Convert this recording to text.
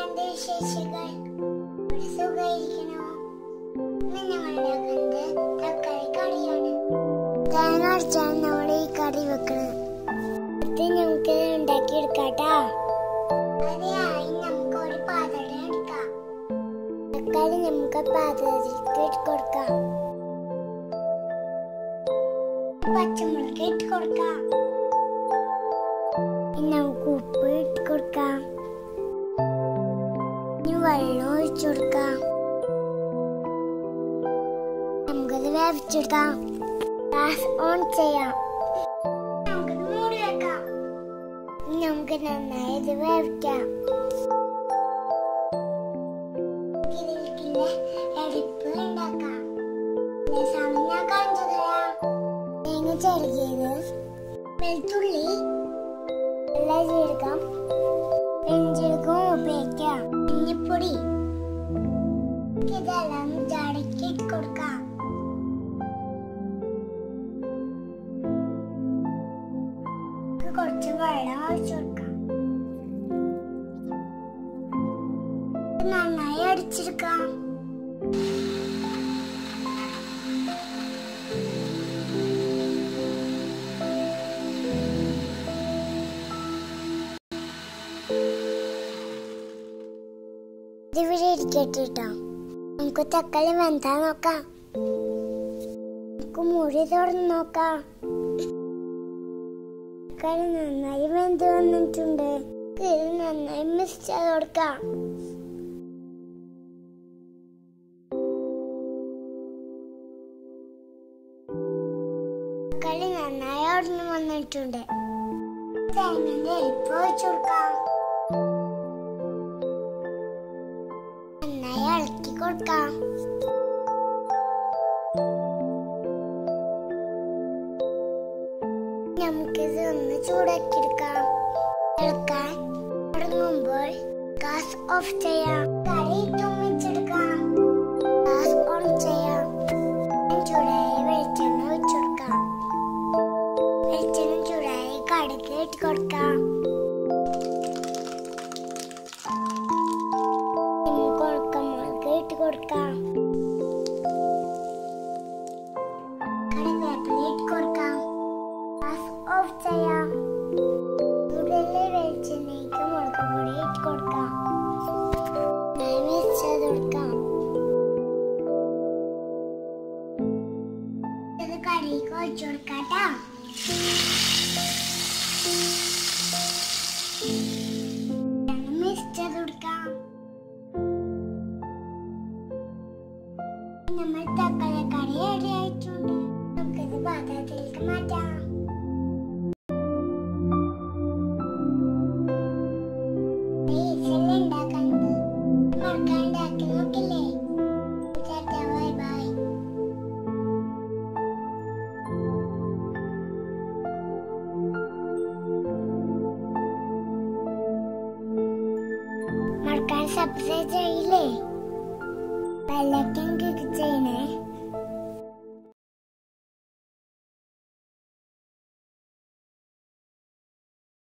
എന്തൊക്കെയുണ്ട് വിശേഷങ്ങൾ ഇവിടെ സുഖമായിരിക്കണോ ഇന്ന് ഞങ്ങളുടെ കണ്ട് തക്കാളി കറിയാണ് തേങ്ങ അടിച്ചാണ് നമ്മൾ ഈ കറി വെക്കുന്നത് ഇത് നമുക്ക് ഉണ്ടാക്കിയെടുക്കാട്ടാ അതിനായി നമുക്ക് ഒരു പാത്രം എടുക്കാം തക്കാളി നമുക്ക് പാത്രത്തിലേക്ക് ഇട്ട് കൊടുക്കാം പച്ചമുളക് ഇട്ട് കൊടുക്കാം ഇനി നമുക്ക് ഉപ്പ് ഇട്ട് കൊടുക്കാം ഇനി വെള്ളം ഒഴിച്ചു കൊടുക്കാം നമുക്കത് വേവിച്ചെടുക്കാം ഗ്യാസ് ഓൺ ചെയ്യാം നമുക്കത് മൂടി വെക്കാം ഇനി നമുക്ക് നന്നായി ഇത് വേവിക്കാം ഇതിലേക്കുള്ള എടുപ്പ് ഉണ്ടാക്കാം ഇതിന്റെ സമയം ഞാൻ കാണിച്ചു തരാം തേങ്ങ ചെറുകിയത് വെളുത്തുള്ളി വെള്ള ജീരകം പെഞ്ചീരകം ഉപയോഗിക്കാം മഞ്ഞപ്പൊടി ഇതെല്ലാം ജാടയ്ക്ക് ഇട്ട് കൊടുക്കാം ഇത് കുറച്ച് വെള്ളം ഒഴിച്ചു കൊടുക്കാം ഇത് നന്നായി അടിച്ചെടുക്കാം ഇതിവിടെ ഇരിക്കട്ടെ കേട്ടോ നമുക്ക് തക്കാളി വെന്താ നോക്കാം നമുക്ക് മുടി തുറന്ന് നോക്കാം തക്കാളി നന്നായി വെന്ത് വന്നിട്ടുണ്ട് ഇത് നന്നായി മിക്സ് ചെയ്ത് കൊടുക്കാം തക്കാളി നന്നായി ഉടഞ്ഞു വന്നിട്ടുണ്ട് തേങ്ങന്റെ എരിപ്പ് വെച്ചു കൊടുക്കാം നന്നായി ഇളക്കി കൊടുക്കാം നമുക്കിത് ഒന്ന് ചൂടാക്കിയെടുക്കാം ഇളക്കാൻ തുടങ്ങുമ്പോൾ ഗ്യാസ് ഓഫ് ചെയ്യാം കറി തുമ്മിച്ചെടുക്കാം ഗ്യാസ് ഓൺ ചെയ്യാം ചൂടായി വെളിച്ചെണ്ണ ഒഴിച്ചു കൊടുക്കാം വെളിച്ചെണ്ണ ചൂടായി കടുക് ഇട്ട് കൊടുക്കാം നമുക്ക് ഉണക്കമുളക് ഇട്ട് കൊടുക്കാം കറിവേപ്പില ഇട്ട് കൊടുക്കാം ഗ്യാസ് ഓഫ് ചെയ്യാം ചൂടുള്ള വെളിച്ചെണ്ണയ്ക്ക് മുളക് പൊടി ഇട്ട് കൊടുക്കാം മിക്സ് ചെയ്ത് കൊടുക്കാം ഇത് കറിക്ക് ഒഴിച്ചു കൊടുക്കാട്ടാ മിക്സ് ചെയ്ത് കൊടുക്കാം നമ്മൾ തക്കാളി കറി റെഡി ആയിട്ടുണ്ട് നമുക്കിത് പാത്രത്തിലേക്ക് മാറ്റാം ഈസല്ലേ ഉണ്ടാക്കുന്നത് മറക്കാൻ ഉണ്ടാക്കി നോക്കില്ലേ ബൈ ബൈ മറക്കാൻ സബ്സ്ക്രൈബ് ചെയ്യില്ലേ ബെല്ലൈക്കൻ ക്ലിക്ക് ചെയ്യണേ